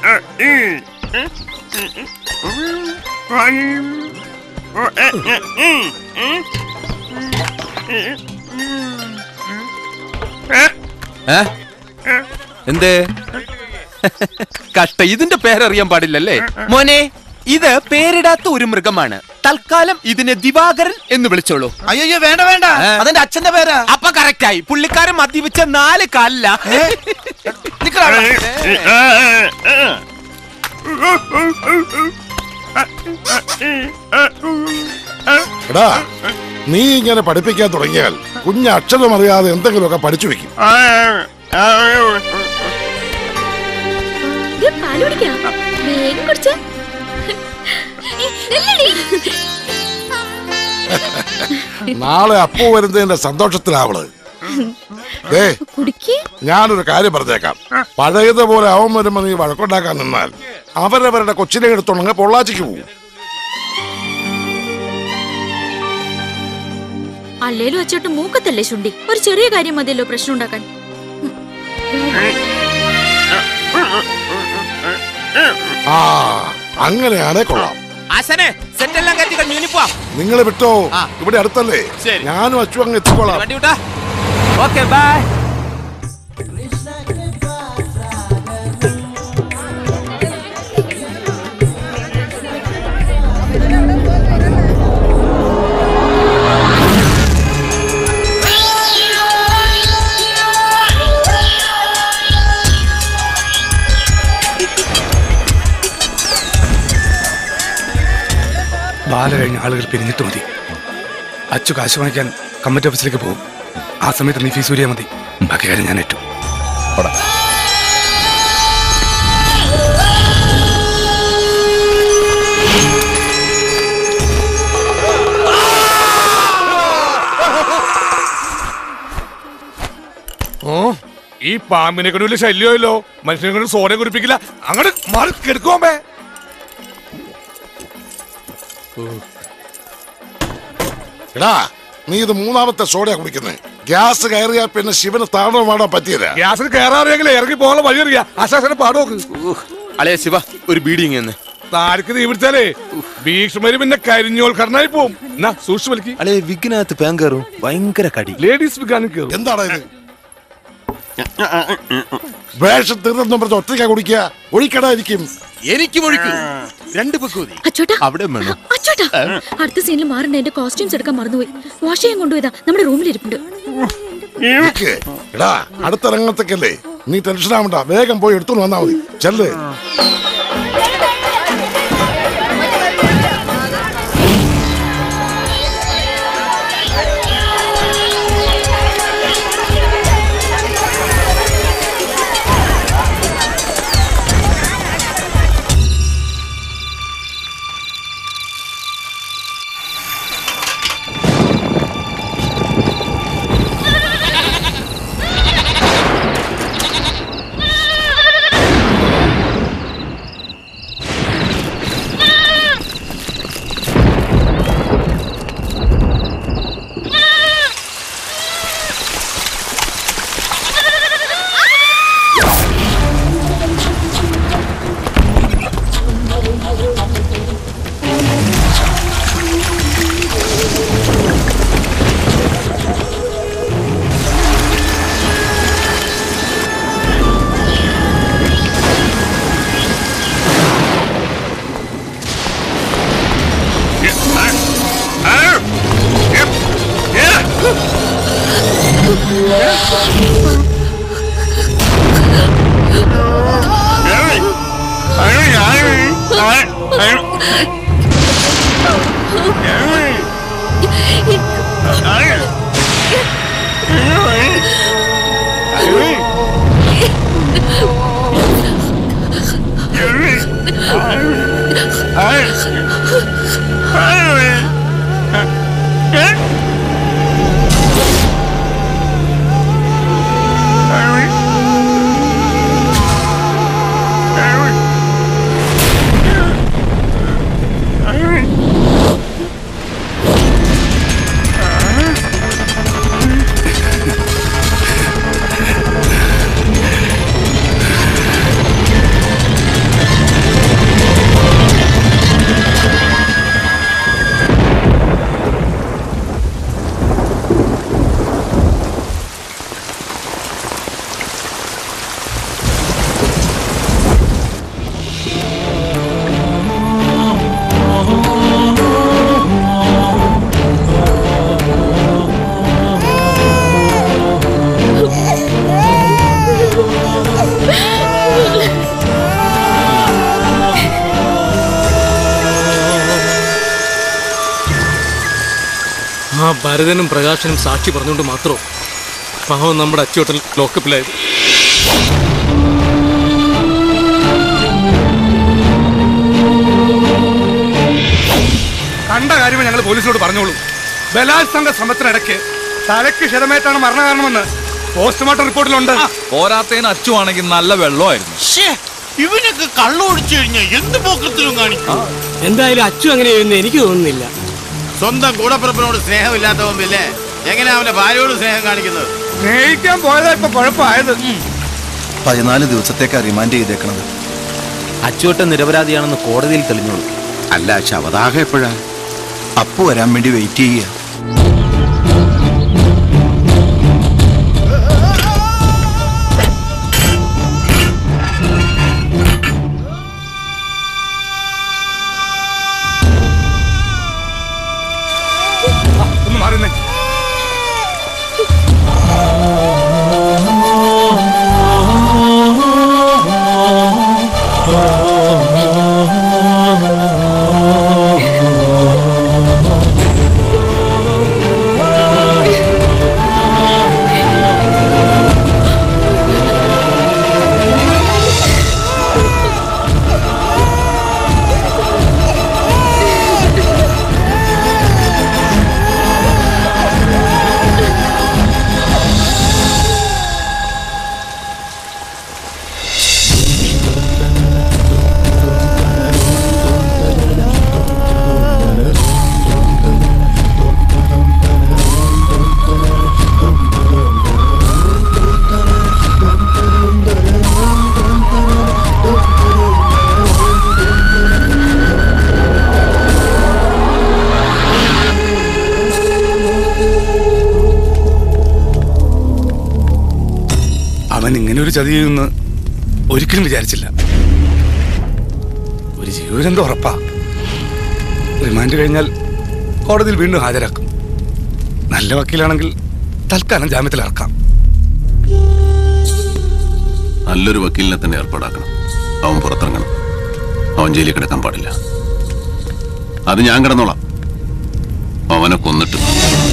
ഏ? എന്തേ കഷ്ട ഇതിന്റെ പേരറിയാൻ പാടില്ലല്ലേ മോനെ ഇത് പേരിടാത്ത ഒരു മൃഗമാണ് തൽക്കാലം ഇതിനെ ദിവാകരൻ എന്ന് വിളിച്ചോളൂ അയ്യോ വേണ്ട വേണ്ട ഏ? അതെന്റെ അച്ഛന്റെ പേരാ അപ്പൊ കറക്റ്റായി പുള്ളിക്കാരൻ മദ്യപിച്ച നാല് കാലില്ല നിക്കടാ എടാ നീ ഇങ്ങനെ പഠിപ്പിക്കാൻ തുടങ്ങിയാൽ കുഞ്ഞ് അക്ഷരം അറിയാതെ എന്തെങ്കിലുമൊക്കെ പഠിച്ചു വെക്കും ഇത് പാല് കുടിക്കാം വേഗം കുടിച്ച നാളെ അപ്പു വരുന്നതിന്റെ സന്തോഷത്തിലാവള് ദേ കുടിക്കേ ഞാനൊരു കാര്യം പറഞ്ഞേക്കാം പഴയതുപോലെ അവൻ വരുമ്പോ നീ വഴക്കുണ്ടാക്കാൻ നിന്നാൽ അവരവരുടെ കൊച്ചിനെ എടുത്തുണ്ടെങ്കിൽ പൊള്ളാച്ചിക്ക് പോകും അല്ലേലും അച്ചോട്ട് മൂക്കത്തല്ലേ ശുണ്ടി ഒരു ചെറിയ കാര്യം മതിയല്ലോ പ്രശ്നം ഉണ്ടാക്കാൻ ആ അങ്ങനെയാണേ കൊള്ളാം ആശനെ സെറ്റ് എല്ലാം കയറ്റി കഴിഞ്ഞു ഇനി പോവാം നിങ്ങൾ വിട്ടോ ആ. ഇവിടെ അടുത്തല്ലേ ശരി. ഞാനും അച്ചു അങ്ങ് എത്തിക്കോളാം വണ്ടി വിട്ടാ ഓക്കെ ബൈ ബാല കഴിഞ്ഞ ആളുകൾ പിരിഞ്ഞിട്ട് മതി അച്ചു കാശ് വാങ്ങിക്കാൻ കമ്മിറ്റി ഓഫീസിലേക്ക് പോകും ആ സമയത്ത് നീ ഫീസ് ഊരിയാൽ മതി ബാക്കി കാര്യം ഞാൻ ഏറ്റു ഓ ഈ പാമ്പിനെ കൊണ്ട് വലിയ ശല്യമല്ലോ മനുഷ്യനെ കൊണ്ട് സോനെ കുടിപ്പിക്കില്ല അങ്ങോട്ട് മാറി കെടുക്കുമ്പേ എടാ നീ ഇത് മൂന്നാമത്തെ സോഡയാ കുടിക്കുന്നത് ഗ്യാസ് കയറിയാ പിന്നെ ശിവന് താണോ മാടാൻ പറ്റിയതാ ഗ്യാസിൽ കയറാറിയെങ്കിലേ ഇറങ്ങി പോകാനുള്ള വഴി അറിയാ ആശാസനെ പാടോക്ക് അളയ ശിവ ഒരു ബീഡിങ് എന്ന് താരക്ക് തീ പിടിച്ചാലേ ഭീഷ്മര് പിന്നെ കരിഞ്ഞോൽക്കരനായി പോവും എന്നാ സൂക്ഷിച്ചു വലിക്ക് അളയ വിഘ്നകത്ത് പാൻ കയറും ഭയങ്കര കടി ലേഡീസ് വികാനും കയറും എന്താടാ ഇത് വേഷം തീർന്നെന്നും പറഞ്ഞ് ഒറ്റയ്ക്കാ കുടിക്കുക ഒഴിക്കടായിരിക്കും എനിക്ക് ഒഴിക്കൂ രണ്ട് പക്കൂതി അച്ചോട്ടാ അവിടെ വേണം അച്ചോട്ടാ അടുത്ത സീനിൽ മാറണ്ട എന്റെ കോസ്റ്റ്യൂംസ് എടുക്കാൻ മറന്നുപോയി വാഷ് ചെയ്യാൻ കൊണ്ടുപോയതാ നമ്മുടെ റൂമിൽ ഇരിപ്പുണ്ട് നിക്ക്. എടാ അടുത്ത രംഗത്തേക്കല്ലേ നീ ടെൻഷൻ ആവണ്ട വേഗം പോയി എടുത്തു വന്നാ മതി ചെല്ല് ആ ഭരതനും പ്രകാശനും സാക്ഷി പറഞ്ഞുകൊണ്ട് മാത്രം പാവം നമ്മുടെ അച്ചുവട്ടൽ ലോക്കപ്പിലായത് കണ്ട കാര്യമേ ഞങ്ങൾ പോലീസിനോട് പറഞ്ഞോളൂ ബലാത്സംഗ ശ്രമത്തിനിടയ്ക്ക് തലയ്ക്ക് ക്ഷതമേറ്റാണ് മരണകാരണമെന്ന് പോസ്റ്റ്മോർട്ടം റിപ്പോർട്ടിലുണ്ട് പോരാത്തതിന് അച്ചുവാണെങ്കിൽ നല്ല വെള്ളമായിരുന്നു ശ്ശേ, ഇവനൊക്കെ കള്ളു ഒഴിച്ചു കഴിഞ്ഞാൽ എന്ത് പോക്കത്തിലും കാണിക്കും എന്തായാലും അച്ചു അങ്ങനെ ചെയ്യുമെന്ന് എനിക്ക് തോന്നുന്നില്ല സ്വന്തം കൂടപ്പിറപ്പിനോട് സ്നേഹമില്ലാത്തവൻ പിന്നെ എങ്ങനെ അവന്റെ ഭാര്യയോട് സ്നേഹം കാണിക്കുന്നത് സ്നേഹിക്കാൻ പോയതാ ഇപ്പൊ കുഴപ്പമായത് പതിനാല് ദിവസത്തേക്ക് റിമാൻഡ് ചെയ്തേക്കണത് അച്ചുവട്ട നിരപരാധിയാണെന്ന് കോടതിയിൽ തെളിഞ്ഞോളൂ അല്ല ശവദാഹം എപ്പോഴാ അപ്പു വരാൻ വേണ്ടി വെയിറ്റ് ചെയ്യുക ഒന്ന് മാറുന്നേ അവൻ ഇങ്ങനെ ഒരു ചതി ചെയ്യുമെന്ന് ഒരിക്കലും വിചാരിച്ചില്ല ഒരു ജീവനെന്തോ ഉറപ്പാ റിമാൻഡ് കഴിഞ്ഞാൽ കോടതിയിൽ വീണ്ടും ഹാജരാക്കും നല്ല വക്കീലാണെങ്കിൽ തൽക്കാലം ജാമ്യത്തിൽ ഇറക്കാം നല്ലൊരു വക്കീലിനെ തന്നെ ഏർപ്പാടാക്കണം അവൻ പുറത്തിറങ്ങണം അവൻ ജയിലിൽ കിടക്കാൻ പാടില്ല അത് ഞാൻ കിടന്നോളാം അവനെ കൊന്നിട്ട്